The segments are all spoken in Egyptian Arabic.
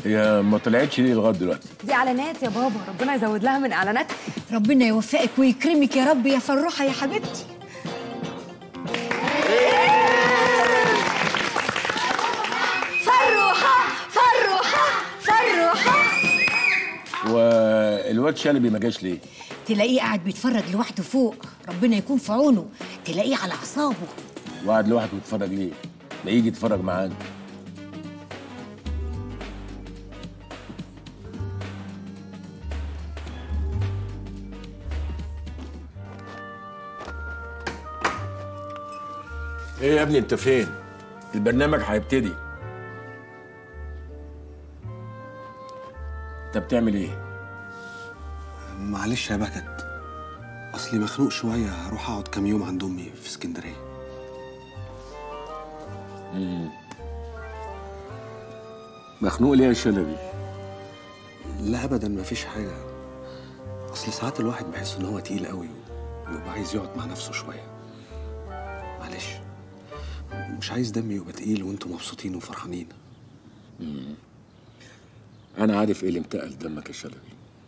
هي ما طلعتش ليه لغايه دلوقتي دي اعلانات يا بابا ربنا يزود لها من اعلانات ربنا يوفقك ويكرمك يا رب يا فروحه يا حبيبتي فروحه فروحه فروحه والواد شلبي ما جاش ليه تلاقيه قاعد بيتفرج لوحده فوق ربنا يكون في عونه تلاقيه على اعصابه وقعد لوحده يتفرج ليه ما يجي يتفرج معانا ايه يا ابني انت فين البرنامج هيبتدي انت بتعمل ايه معلش يا بكت اصلي مخنوق شويه هروح اقعد كام يوم عند امي في اسكندريه مخنوق ليه يا شلبي لا ابدا مفيش حاجه اصل ساعات الواحد بيحس ان هو تقيل قوي ويبقى عايز يقعد مع نفسه شويه معلش مش عايز دمي يبقى تقيل وانتوا مبسوطين وفرحانين انا عارف ايه اللي متقل دمك يا شلبي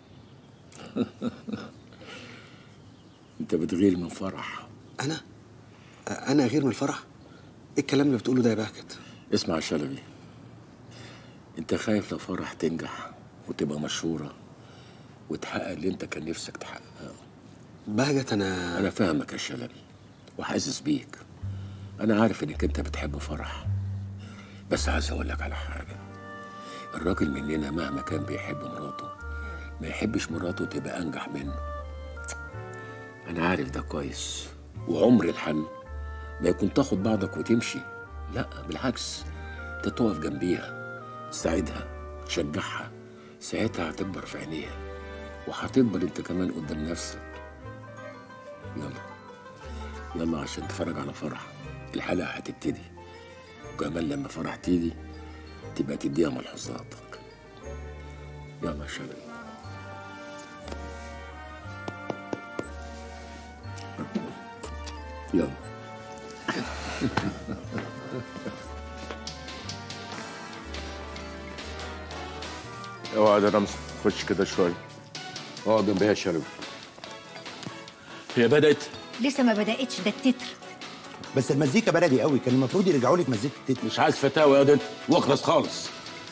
انت بتغير من فرح انا انا غير من الفرح ايه الكلام اللي بتقوله ده يا بهجت اسمع يا شلبي انت خايف لو فرح تنجح وتبقى مشهورة وتحقق اللي انت كان نفسك تحققه بهجت انا انا فاهمك يا شلبي وحاسس بيك انا عارف انك انت بتحب فرح بس عايز اقول لك على حاجة الراجل مننا مهما كان بيحب مراته ما يحبش مراته تبقى انجح منه انا عارف ده كويس وعمر الحل ما يكون تاخد بعضك وتمشي لا بالعكس انت تقف جنبيها تساعدها تشجعها ساعتها هتكبر في عينيها وهتكبر انت كمان قدام نفسك يلا يلا عشان تتفرج على فرح الحلقة هتبتدي وكمان لما فرح تيجي تبقى تديها ملحوظاتك يلا يا شباب يلا اقعد يا رمزي خش كده شويه اقعد جنبها يا شربي هي بدأت لسه ما بدأتش ده التتر بس المزيكا بلدي قوي كان المفروض يرجعوا لك مزيكا التتر مش عايز فتاوى يا ده انت واخلص خالص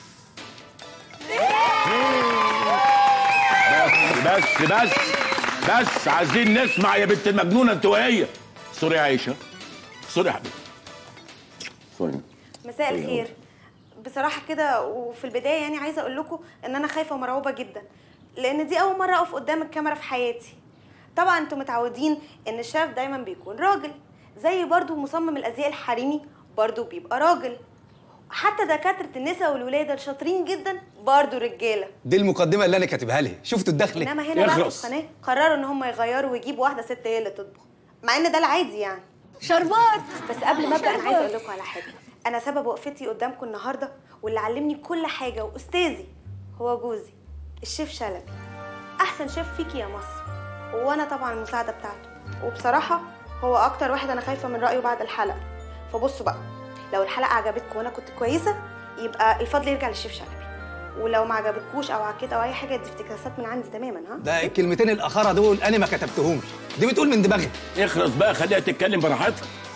بس بس بس بس عايزين نسمع يا بنت المجنونه انت وهي سوري يا عيشه سوري يا حبيبي سوري مساء الخير بصراحة كده وفي البداية يعني عايزة أقول لكم إن أنا خايفة ومرعوبة جدا لأن دي أول مرة أقف قدام الكاميرا في حياتي طبعا انتوا متعودين إن الشيف دايما بيكون راجل زي برضو مصمم الأزياء الحريمي برضو بيبقى راجل حتى دكاترة النساء والولادة الشاطرين جدا برضو رجالة دي المقدمه اللي انا كاتبها لها شفتوا الدخله إنما هنا بقى في يخلص. القناة قرروا إن هم يغيروا ويجيبوا واحدة ست هي اللي تطبخ مع إن ده العادي يعني شربات بس قبل ما ابدا انا عايزه اقول لكم على حاجه انا سبب وقفتي قدامكم النهارده واللي علمني كل حاجه واستاذي هو جوزي الشيف شلبي احسن شيف فيكي يا مصر وانا طبعا المساعده بتاعته وبصراحه هو اكتر واحد انا خايفه من رايه بعد الحلقه فبصوا بقى لو الحلقه عجبتكم وانا كنت كويسه يبقى الفضل يرجع للشيف شلبي ولو ما عجبتكوش او عكيت او اي حاجه دي افتكاسات من عندي تماما ها ده الكلمتين الاخرى دول انا ما كتبتهمش دي بتقول من دماغي اخلص بقى خليها تتكلم براحتها